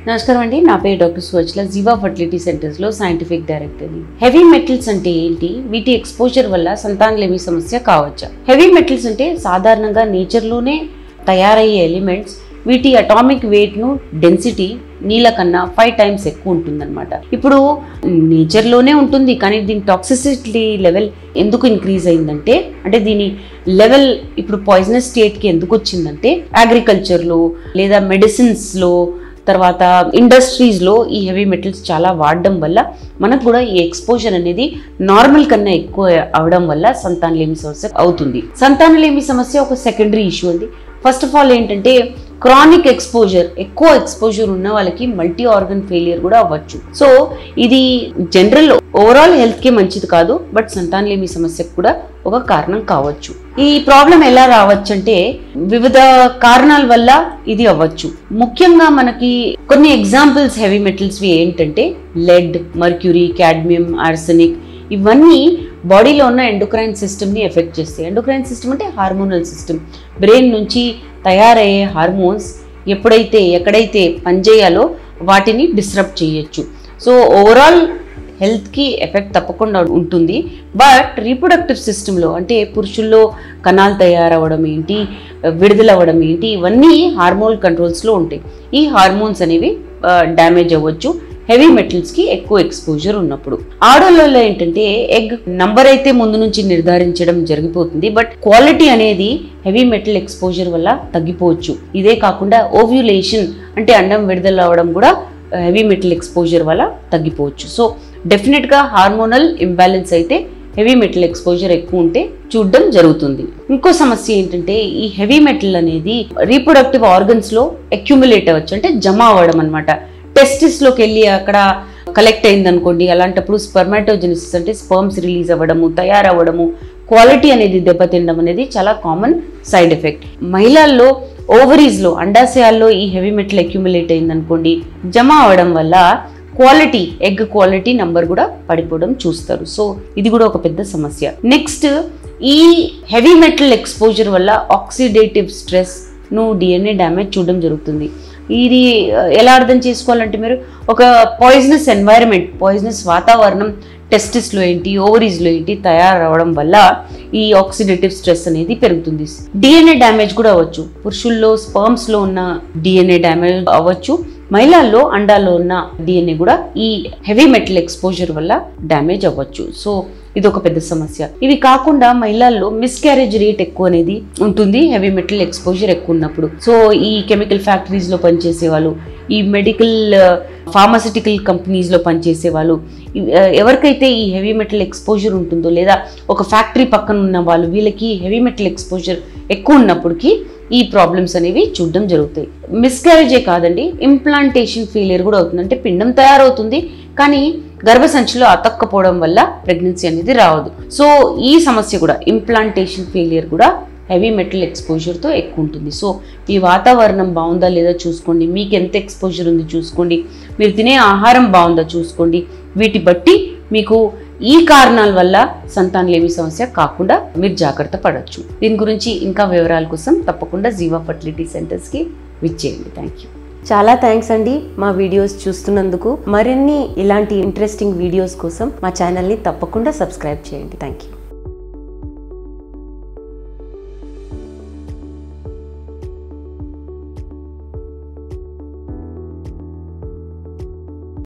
నమస్కారం అండి నా పేరు డాక్టర్ సువచ్ల జీవా ఫర్టిలిటీ సెంటర్స్లో సైంటిఫిక్ డైరెక్టర్ని హెవీ మెటల్స్ అంటే ఏంటి వీటి ఎక్స్పోజర్ వల్ల సంతానలేమి సమస్య కావచ్చా హెవీ మెటల్స్ అంటే సాధారణంగా నేచర్లోనే తయారయ్యే ఎలిమెంట్స్ వీటి అటామిక్ వెయిట్ను డెన్సిటీ నీళ్ళ కన్నా ఫైవ్ టైమ్స్ ఎక్కువ ఉంటుందన్నమాట ఇప్పుడు నేచర్లోనే ఉంటుంది కానీ దీని టాక్సిసిటీ లెవెల్ ఎందుకు ఇంక్రీజ్ అయిందంటే అంటే దీని లెవెల్ ఇప్పుడు పాయిజనస్ స్టేట్కి ఎందుకు వచ్చిందంటే అగ్రికల్చర్లో లేదా మెడిసిన్స్లో తర్వాత ఇండస్ట్రీస్లో ఈ హెవీ మెటల్స్ చాలా వాడడం వల్ల మనకు కూడా ఈ ఎక్స్పోజర్ అనేది నార్మల్ కన్నా ఎక్కువ అవడం వల్ల సంతానలేమి సమస్య అవుతుంది సంతానలేమి సమస్య ఒక సెకండరీ ఇష్యూ అండి ఫస్ట్ ఆఫ్ ఆల్ ఏంటంటే క్రానిక్ ఎక్స్పోజర్ ఎక్కువ ఎక్స్పోజర్ ఉన్న వాళ్ళకి మల్టీ ఆర్గన్ ఫెయిలియర్ కూడా అవ్వచ్చు సో ఇది జనరల్ ఓవరాల్ హెల్త్కి మంచిది కాదు బట్ సంతానలేమి సమస్యకు కూడా ఒక కారణం కావచ్చు ఈ ప్రాబ్లం ఎలా రావచ్చు అంటే వివిధ కారణాల వల్ల ఇది అవ్వచ్చు ముఖ్యంగా మనకి కొన్ని ఎగ్జాంపుల్స్ హెవీ మెటల్స్ ఏంటంటే లెడ్ మర్క్యూరీ క్యాడ్మియం ఆర్సెనిక్ ఇవన్నీ బాడీలో ఉన్న ఎండోక్రైన్ సిస్టమ్ని ఎఫెక్ట్ చేస్తాయి ఎండోక్రైన్ సిస్టమ్ అంటే హార్మోనల్ సిస్టమ్ బ్రెయిన్ నుంచి తయారయ్యే హార్మోన్స్ ఎప్పుడైతే ఎక్కడైతే పనిచేయాలో వాటిని డిస్టర్బ్ చేయొచ్చు సో ఓవరాల్ హెల్త్కి ఎఫెక్ట్ తప్పకుండా ఉంటుంది బట్ రీప్రొడక్టివ్ సిస్టంలో అంటే పురుషుల్లో కణాలు తయారవ్వడం ఏంటి విడుదల అవ్వడం ఏంటి ఇవన్నీ హార్మోన్ కంట్రోల్స్లో ఉంటాయి ఈ హార్మోన్స్ అనేవి డ్యామేజ్ అవ్వచ్చు హెవీ మెటల్స్కి ఎక్కువ ఎక్స్పోజర్ ఉన్నప్పుడు ఆడోళ్ళలో ఏంటంటే ఎగ్ నంబర్ అయితే ముందు నుంచి నిర్ధారించడం జరిగిపోతుంది బట్ క్వాలిటీ అనేది హెవీ మెటల్ ఎక్స్పోజర్ వల్ల తగ్గిపోవచ్చు ఇదే కాకుండా ఓవ్యులేషన్ అంటే అండం విడుదల అవ్వడం కూడా హెవీ మెటల్ ఎక్స్పోజర్ వల్ల తగ్గిపోవచ్చు సో డెఫినెట్గా హార్మోనల్ ఇంబ్యాలెన్స్ అయితే హెవీ మెటల్ ఎక్స్పోజర్ ఎక్కువ ఉంటే చూడడం జరుగుతుంది ఇంకో సమస్య ఏంటంటే ఈ హెవీ మెటల్ అనేది రీప్రొడక్టివ్ ఆర్గన్స్లో అక్యుములేట్ అవ్వచ్చు అంటే జమ అవ్వడం అనమాట టెస్టిస్లోకి వెళ్ళి అక్కడ కలెక్ట్ అయింది అనుకోండి అలాంటప్పుడు స్పర్మాటోజెనిసిస్ అంటే స్పర్మ్స్ రిలీజ్ అవ్వడము తయారవ్వడము క్వాలిటీ అనేది దెబ్బతినడం అనేది చాలా కామన్ సైడ్ ఎఫెక్ట్ మహిళల్లో ఓవరీస్లో అండాశయాల్లో ఈ హెవీ మెటల్ అక్యుములేట్ అయింది అనుకోండి జమ అవడం వల్ల క్వాలిటీ ఎగ్ క్వాలిటీ నంబర్ కూడా పడిపోవడం చూస్తారు సో ఇది కూడా ఒక పెద్ద సమస్య నెక్స్ట్ ఈ హెవీ మెటల్ ఎక్స్పోజర్ వల్ల ఆక్సిడేటివ్ స్ట్రెస్ ను డిఎన్ఏ డ్యామేజ్ చూడడం జరుగుతుంది ఇది ఎలా అర్థం చేసుకోవాలంటే మీరు ఒక పాయిజనస్ ఎన్వైరన్మెంట్ పాయిజనస్ వాతావరణం టెస్టిస్లో ఏంటి ఓవరీస్లో ఏంటి తయారవడం వల్ల ఈ ఆక్సిడేటివ్ స్ట్రెస్ అనేది పెరుగుతుంది డిఎన్ఏ డ్యామేజ్ కూడా అవ్వచ్చు పురుషుల్లో స్పర్మ్స్లో ఉన్న డిఎన్ఏ డ్యామేజ్ అవ్వచ్చు మహిళల్లో అండాల్లో ఉన్న డిఎన్ఏ కూడా ఈ హెవీ మెటల్ ఎక్స్పోజర్ వల్ల డ్యామేజ్ అవ్వచ్చు సో ఇది ఒక పెద్ద సమస్య ఇవి కాకుండా మహిళల్లో మిస్క్యారేజ్ రేట్ ఎక్కువ అనేది ఉంటుంది హెవీ మెటల్ ఎక్స్పోజర్ ఎక్కువ ఉన్నప్పుడు సో ఈ కెమికల్ ఫ్యాక్టరీస్ లో పనిచేసే వాళ్ళు ఈ మెడికల్ ఫార్మాసిటికల్ కంపెనీస్ లో పనిచేసే వాళ్ళు ఎవరికైతే ఈ హెవీ మెటల్ ఎక్స్పోజర్ ఉంటుందో లేదా ఒక ఫ్యాక్టరీ పక్కన ఉన్న వాళ్ళు వీళ్ళకి హెవీ మెటల్ ఎక్స్పోజర్ ఎక్కువ ఉన్నప్పటికీ ఈ ప్రాబ్లమ్స్ అనేవి చూడడం జరుగుతాయి మిస్క్యారేజే కాదండి ఇంప్లాంటేషన్ ఫెయిలియర్ కూడా అవుతుంది అంటే పిండం తయారవుతుంది కానీ గర్భసంచిలో అతక్కపోవడం వల్ల ప్రెగ్నెన్సీ అనేది రావదు సో ఈ సమస్య కూడా ఇంప్లాంటేషన్ ఫెయిలియర్ కూడా హెవీ మెటల్ ఎక్స్పోజర్తో ఎక్కువ ఉంటుంది సో మీ వాతావరణం బాగుందా లేదా చూసుకోండి మీకు ఎంత ఎక్స్పోజర్ ఉంది చూసుకోండి మీరు తినే ఆహారం బాగుందా చూసుకోండి వీటి బట్టి మీకు ఈ కారణాల వల్ల సంతానలేమి సమస్య కాకుండా మీరు జాగ్రత్త పడవచ్చు దీని గురించి ఇంకా వివరాల కోసం తప్పకుండా జీవా ఫర్టిలిటీ సెంటర్స్కి విచ్చేయండి థ్యాంక్ యూ చాలా థ్యాంక్స్ అండి మా వీడియోస్ చూస్తున్నందుకు మరిన్ని ఇలాంటి ఇంట్రెస్టింగ్ వీడియోస్ కోసం మా ఛానల్ని తప్పకుండా సబ్స్క్రైబ్ చేయండి థ్యాంక్ యూ